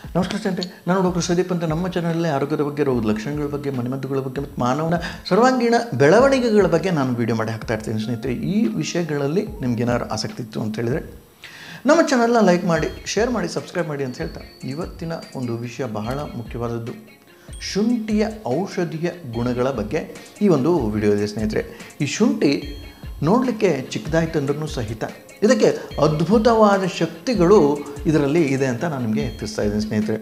ನಮಸ್ಕಾರ ಸ್ನೇಹಿತರೆ ನಾನು ಡಾಕ್ಟರ್ ಸುದೀಪ್ ಅಂತ ನಮ್ಮ ಚಾನಲಲ್ಲಿ ಆರೋಗ್ಯದ ಬಗ್ಗೆ ರೋಗದ ಲಕ್ಷಣಗಳ ಬಗ್ಗೆ ಮನೆಮದ್ದುಗಳ ಬಗ್ಗೆ ಮತ್ತು ಮಾನವನ ಸರ್ವಾಂಗೀಣ ಬೆಳವಣಿಗೆಗಳ ಬಗ್ಗೆ ನಾನು ವೀಡಿಯೋ ಮಾಡಿ ಹಾಕ್ತಾ ಇರ್ತೀನಿ ಸ್ನೇಹಿತರೆ ಈ ವಿಷಯಗಳಲ್ಲಿ ನಿಮ್ಗೇನಾದ್ರು ಆಸಕ್ತಿ ಇತ್ತು ಅಂತ ಹೇಳಿದರೆ ನಮ್ಮ ಚಾನಲ್ನ ಲೈಕ್ ಮಾಡಿ ಶೇರ್ ಮಾಡಿ ಸಬ್ಸ್ಕ್ರೈಬ್ ಮಾಡಿ ಅಂತ ಹೇಳ್ತಾ ಇವತ್ತಿನ ಒಂದು ವಿಷಯ ಬಹಳ ಮುಖ್ಯವಾದದ್ದು ಶುಂಠಿಯ ಔಷಧೀಯ ಗುಣಗಳ ಬಗ್ಗೆ ಈ ಒಂದು ವಿಡಿಯೋ ಇದೆ ಸ್ನೇಹಿತರೆ ಈ ಶುಂಠಿ ನೋಡಲಿಕ್ಕೆ ಚಿಕ್ಕದಾಯ್ತಂದ್ರೂ ಸಹಿತ ಇದಕ್ಕೆ ಅದ್ಭುತವಾದ ಶಕ್ತಿಗಳು ಇದರಲ್ಲಿ ಇದೆ ಅಂತ ನಾನು ನಿಮಗೆ ತಿಳಿಸ್ತಾ ಇದ್ದೀನಿ ಸ್ನೇಹಿತರೆ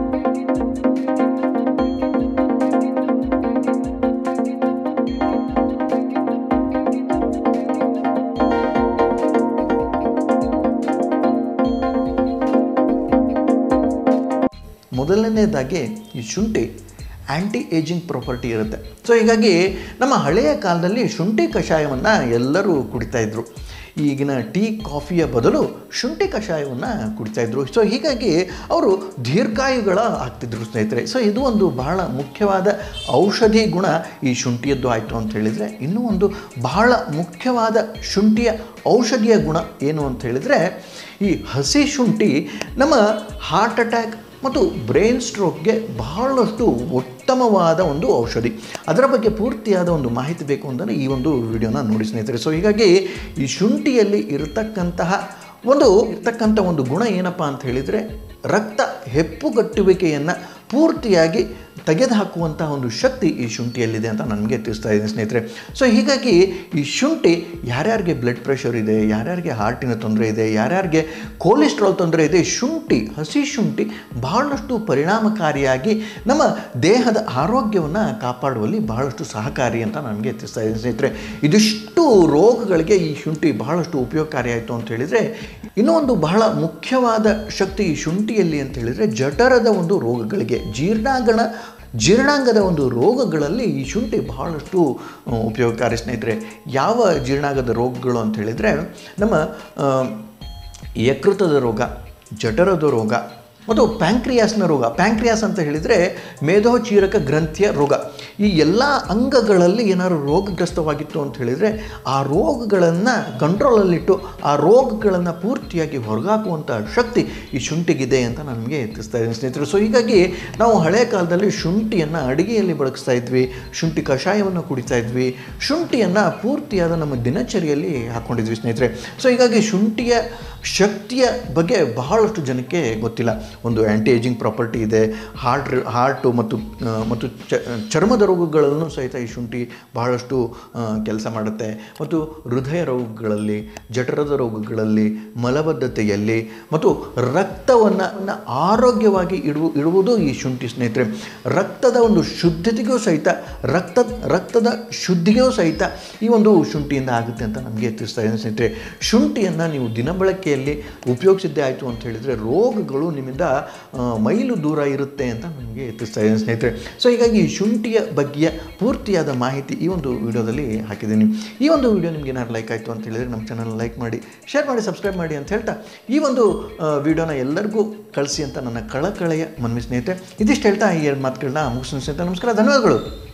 ಮೊದಲನೇದಾಗಿ ಈ ಶುಂಠಿ ಆ್ಯಂಟಿ ಏಜಿಂಗ್ ಪ್ರಾಪರ್ಟಿ ಇರುತ್ತೆ ಸೊ ಹೀಗಾಗಿ ನಮ್ಮ ಹಳೆಯ ಕಾಲದಲ್ಲಿ ಶುಂಠಿ ಕಷಾಯವನ್ನು ಎಲ್ಲರೂ ಕುಡಿತಾ ಇದ್ರು ಈಗಿನ ಟೀ ಕಾಫಿಯ ಬದಲು ಶುಂಠಿ ಕಷಾಯವನ್ನು ಕುಡಿತಾಯಿದ್ರು ಸೊ ಹೀಗಾಗಿ ಅವರು ದೀರ್ಘಾಯುಗಳ ಆಗ್ತಿದ್ರು ಸ್ನೇಹಿತರೆ ಸೊ ಇದು ಒಂದು ಬಹಳ ಮುಖ್ಯವಾದ ಔಷಧಿ ಗುಣ ಈ ಶುಂಠಿಯದ್ದು ಆಯಿತು ಅಂತ ಹೇಳಿದರೆ ಇನ್ನೂ ಒಂದು ಬಹಳ ಮುಖ್ಯವಾದ ಶುಂಠಿಯ ಔಷಧಿಯ ಗುಣ ಏನು ಅಂತ ಹೇಳಿದರೆ ಈ ಹಸಿ ಶುಂಠಿ ನಮ್ಮ ಹಾರ್ಟ್ ಅಟ್ಯಾಕ್ ಮತ್ತು ಬ್ರೈನ್ ಸ್ಟ್ರೋಕ್ಗೆ ಬಹಳಷ್ಟು ಉತ್ತಮವಾದ ಒಂದು ಔಷಧಿ ಅದರ ಬಗ್ಗೆ ಪೂರ್ತಿಯಾದ ಒಂದು ಮಾಹಿತಿ ಬೇಕು ಅಂದರೆ ಈ ಒಂದು ವಿಡಿಯೋನ ನೋಡಿ ಸ್ನೇಹಿತರೆ ಸೊ ಹೀಗಾಗಿ ಈ ಶುಂಠಿಯಲ್ಲಿ ಇರತಕ್ಕಂತಹ ಒಂದು ಇರ್ತಕ್ಕಂಥ ಒಂದು ಗುಣ ಏನಪ್ಪ ಅಂತ ಹೇಳಿದರೆ ರಕ್ತ ಹೆಪ್ಪುಗಟ್ಟುವಿಕೆಯನ್ನು ಪೂರ್ತಿಯಾಗಿ ತೆಗೆದುಹಾಕುವಂತಹ ಒಂದು ಶಕ್ತಿ ಈ ಶುಂಠಿಯಲ್ಲಿದೆ ಅಂತ ನನಗೆ ತಿಳಿಸ್ತಾ ಇದ್ದೀನಿ ಸ್ನೇಹಿತರೆ ಸೊ ಹೀಗಾಗಿ ಈ ಶುಂಠಿ ಯಾರ್ಯಾರಿಗೆ ಬ್ಲಡ್ ಪ್ರೆಷರ್ ಇದೆ ಯಾರ್ಯಾರಿಗೆ ಹಾರ್ಟಿನ ತೊಂದರೆ ಇದೆ ಯಾರ್ಯಾರಿಗೆ ಕೊಲೆಸ್ಟ್ರಾಲ್ ತೊಂದರೆ ಇದೆ ಶುಂಠಿ ಹಸಿ ಶುಂಠಿ ಬಹಳಷ್ಟು ಪರಿಣಾಮಕಾರಿಯಾಗಿ ನಮ್ಮ ದೇಹದ ಆರೋಗ್ಯವನ್ನು ಕಾಪಾಡುವಲ್ಲಿ ಬಹಳಷ್ಟು ಸಹಕಾರಿ ಅಂತ ನನಗೆ ತಿಳಿಸ್ತಾ ಇದ್ದೀನಿ ಸ್ನೇಹಿತರೆ ಇದಿಷ್ಟು ರೋಗಗಳಿಗೆ ಈ ಶುಂಠಿ ಬಹಳಷ್ಟು ಉಪಯೋಗಕಾರಿಯಾಯಿತು ಅಂತ ಹೇಳಿದರೆ ಇನ್ನೂ ಒಂದು ಬಹಳ ಮುಖ್ಯವಾದ ಶಕ್ತಿ ಈ ಶುಂಠಿಯಲ್ಲಿ ಅಂತ ಹೇಳಿದರೆ ಜಠರದ ಒಂದು ರೋಗಗಳಿಗೆ ಜೀರ್ಣಾಂಗಣ ಜೀರ್ಣಾಂಗದ ಒಂದು ರೋಗಗಳಲ್ಲಿ ಈ ಶುಂಠಿ ಬಹಳಷ್ಟು ಉಪಯೋಗಕಾರಿ ಸ್ನೇಹಿತರೆ ಯಾವ ಜೀರ್ಣಾಂಗದ ರೋಗಗಳು ಅಂತ ಹೇಳಿದರೆ ನಮ್ಮ ಯಕೃತದ ರೋಗ ಜಠರದ ರೋಗ ಮತ್ತು ಪ್ಯಾಂಕ್ರಿಯಾಸ್ನ ರೋಗ ಪ್ಯಾಂಕ್ರಿಯಾಸ್ ಅಂತ ಹೇಳಿದರೆ ಮೇಧೋಚೀರಕ ಗ್ರಂಥಿಯ ರೋಗ ಈ ಎಲ್ಲ ಅಂಗಗಳಲ್ಲಿ ಏನಾದ್ರು ರೋಗಗ್ರಸ್ತವಾಗಿತ್ತು ಅಂತ ಹೇಳಿದರೆ ಆ ರೋಗಗಳನ್ನು ಕಂಟ್ರೋಲಲ್ಲಿಟ್ಟು ಆ ರೋಗಗಳನ್ನು ಪೂರ್ತಿಯಾಗಿ ಹೊರಗಾಕುವಂಥ ಶಕ್ತಿ ಈ ಶುಂಠಿಗಿದೆ ಅಂತ ನಮಗೆ ತಿಳಿಸ್ತಾ ಇದ್ದೀನಿ ಸ್ನೇಹಿತರೆ ಸೊ ಹೀಗಾಗಿ ನಾವು ಹಳೆಯ ಕಾಲದಲ್ಲಿ ಶುಂಠಿಯನ್ನು ಅಡುಗೆಯಲ್ಲಿ ಬಳಸ್ತಾ ಇದ್ವಿ ಶುಂಠಿ ಕಷಾಯವನ್ನು ಕುಡಿತಾ ಇದ್ವಿ ಶುಂಠಿಯನ್ನು ಪೂರ್ತಿಯಾದ ನಮ್ಮ ದಿನಚರಿಯಲ್ಲಿ ಹಾಕ್ಕೊಂಡಿದ್ವಿ ಸ್ನೇಹಿತರೆ ಸೊ ಹೀಗಾಗಿ ಶುಂಠಿಯ ಶಕ್ತಿಯ ಬಗ್ಗೆ ಬಹಳಷ್ಟು ಜನಕ್ಕೆ ಗೊತ್ತಿಲ್ಲ ಒಂದು ಆ್ಯಂಟಿ ಏಜಿಂಗ್ ಪ್ರಾಪರ್ಟಿ ಇದೆ ಹಾರ್ಟ್ ಹಾರ್ಟು ಮತ್ತು ಮತ್ತು ಚರ್ಮದ ರೋಗಗಳನ್ನು ಸಹಿತ ಈ ಶುಂಠಿ ಬಹಳಷ್ಟು ಕೆಲಸ ಮಾಡುತ್ತೆ ಮತ್ತು ಹೃದಯ ರೋಗಗಳಲ್ಲಿ ಜಠರದ ರೋಗಗಳಲ್ಲಿ ಮಲಬದ್ಧತೆಯಲ್ಲಿ ಮತ್ತು ರಕ್ತವನ್ನು ಆರೋಗ್ಯವಾಗಿ ಇಡುವ ಇಡುವುದು ಈ ಶುಂಠಿ ಸ್ನೇಹಿತರೆ ರಕ್ತದ ಒಂದು ಶುದ್ಧತೆಗೂ ಸಹಿತ ರಕ್ತ ರಕ್ತದ ಶುದ್ಧಿಗೂ ಸಹಿತ ಈ ಒಂದು ಶುಂಠಿಯಿಂದ ಆಗುತ್ತೆ ಅಂತ ನಮಗೆ ತಿಳಿಸ್ತಾ ಇದ್ದೀನಿ ಸ್ನೇಹಿತರೆ ಶುಂಠಿಯನ್ನು ನೀವು ದಿನಬಳಕೆಯಲ್ಲಿ ಉಪಯೋಗಿಸಿದ್ದೇ ಆಯಿತು ಅಂತ ಹೇಳಿದರೆ ರೋಗಗಳು ನಿಮ್ಮಿಂದ ಮೈಲು ದೂರ ಇರುತ್ತೆ ಅಂತ ನನಗೆ ತಿಳಿಸ್ತಾ ಇದ್ದೀನಿ ಸ್ನೇಹಿತರೆ ಸೊ ಹೀಗಾಗಿ ಶುಂಠಿಯ ಬಗ್ಗೆಯ ಪೂರ್ತಿಯಾದ ಮಾಹಿತಿ ಈ ಒಂದು ವಿಡಿಯೋದಲ್ಲಿ ಹಾಕಿದ್ದೀನಿ ಈ ಒಂದು ವಿಡಿಯೋ ನಿಮ್ಗೆ ಏನಾದ್ರು ಲೈಕ್ ಆಯಿತು ಅಂತ ಹೇಳಿದರೆ ನಮ್ಮ ಚಾನಲ್ ಲೈಕ್ ಮಾಡಿ ಶೇರ್ ಮಾಡಿ ಸಬ್ಸ್ಕ್ರೈಬ್ ಮಾಡಿ ಅಂತ ಹೇಳ್ತಾ ಈ ಒಂದು ವಿಡಿಯೋನ ಎಲ್ಲರಿಗೂ ಕಳಿಸಿ ಅಂತ ನನ್ನ ಕಳಕಳೆಯ ಮನವಿ ಸ್ನೇಹಿತರೆ ಇದಿಷ್ಟು ಹೇಳ್ತಾ ಈ ಎರಡು ಮಾತುಗಳನ್ನ ಮುಗಿಸ್ತೀನಿ ಸ್ನೇಹಿತರೆ ನಮಸ್ಕಾರ ಧನ್ಯವಾದಗಳು